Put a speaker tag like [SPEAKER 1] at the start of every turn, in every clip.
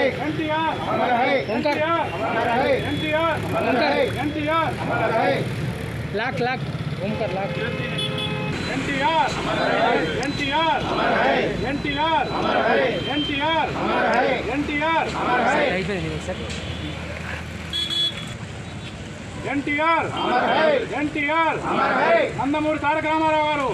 [SPEAKER 1] ఎన్టీఆర్
[SPEAKER 2] అమర్ హై
[SPEAKER 1] ఎన్టీఆర్
[SPEAKER 2] అమర్ హై
[SPEAKER 1] ఎన్టీఆర్
[SPEAKER 2] అమర్ హై
[SPEAKER 1] ఎన్టీఆర్
[SPEAKER 2] అమర్ హై
[SPEAKER 3] లాక్ లాక్ ఓంకర్ లాక్
[SPEAKER 1] ఎన్టీఆర్ ఎన్టీఆర్ ఎన్టీఆర్ ఎన్టీఆర్ ఎన్టీఆర్
[SPEAKER 3] అయిపోయింది సార్
[SPEAKER 1] ఎన్టీఆర్ ఎన్టీఆర్ నందమూరి తారక రామారావు గారు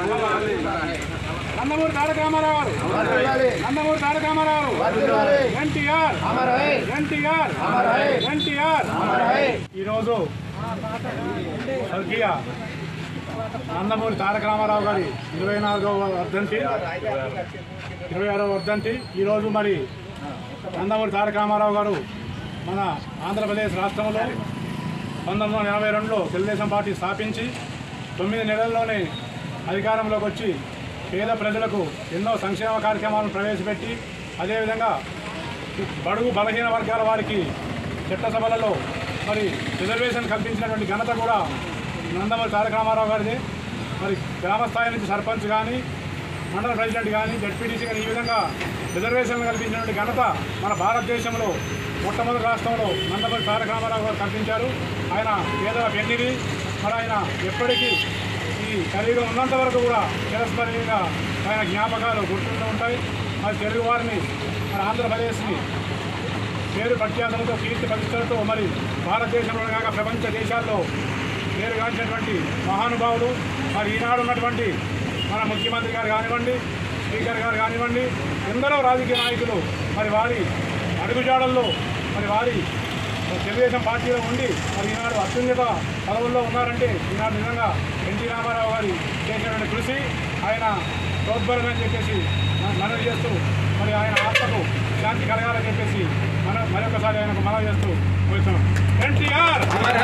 [SPEAKER 1] నందమూరి తారక రామారావు గారు నందమూరి తారక రామారావు గారు ఎన్టీఆర్
[SPEAKER 2] అమర్ హై
[SPEAKER 1] ఎన్టీఆర్ ఎన్టీఆర్ ఈరోజు స్వర్గీయ నందమూరి తారక రామారావు గారి ఇరవై నాలుగవ వర్ధంతి ఇరవై ఆరవ వర్ధంతి ఈరోజు మరి నందమూరి తారక రామారావు గారు మన ఆంధ్రప్రదేశ్ రాష్ట్రంలో పంతొమ్మిది వందల ఎనభై రెండులో తెలుగుదేశం పార్టీ స్థాపించి తొమ్మిది నెలల్లోనే అధికారంలోకి వచ్చి పేద ప్రజలకు ఎన్నో సంక్షేమ కార్యక్రమాలను ప్రవేశపెట్టి అదేవిధంగా బడుగు బలహీన వర్గాల వారికి చట్టసభలలో మరి రిజర్వేషన్ కల్పించినటువంటి ఘనత కూడా నందమూరి తారక రామారావు గారిదే మరి గ్రామ స్థాయి నుంచి సర్పంచ్ కానీ మండల ప్రెసిడెంట్ కానీ జడ్పీటీసీ కానీ ఈ విధంగా రిజర్వేషన్ కల్పించినటువంటి ఘనత మన భారతదేశంలో మొట్టమొదటి రాష్ట్రంలో నందమూరి తారక రామారావు గారు కల్పించారు ఆయన పేదల పెన్నిది మరి ఆయన ఎప్పటికీ ఈ శరీరం ఉన్నంత వరకు కూడా చిరస్మరణీయంగా ఆయన జ్ఞాపకాలు గుర్తుంటూ ఉంటాయి మరి తెలుగు వారిని మన ఆంధ్రప్రదేశ్ని పేరు ప్రఖ్యాతలతో కీర్తి ప్రతిష్టలతో మరి భారతదేశంలో కాక ప్రపంచ దేశాల్లో పేరుగాంచినటువంటి మహానుభావులు మరి ఈనాడు ఉన్నటువంటి మన ముఖ్యమంత్రి గారు కానివ్వండి స్పీకర్ గారు కానివ్వండి ఎందరో రాజకీయ నాయకులు మరి వారి అడుగుజాడల్లో మరి వారి తెలుగుదేశం పార్టీలో ఉండి మరి ఈనాడు అత్యున్నత పదవుల్లో ఉన్నారంటే ఈనాడు నిజంగా ఎన్టీ రామారావు గారి చేసినటువంటి కృషి ఆయన ప్రోద్బలమని చెప్పేసి మనం మనవి చేస్తూ మరి ఆయన ఆత్మకు శాంతి కలగాలని చెప్పేసి మన మరొకసారి ఆయనకు మనవి చేస్తూ ముగిస్తున్నాం ఎన్టీఆర్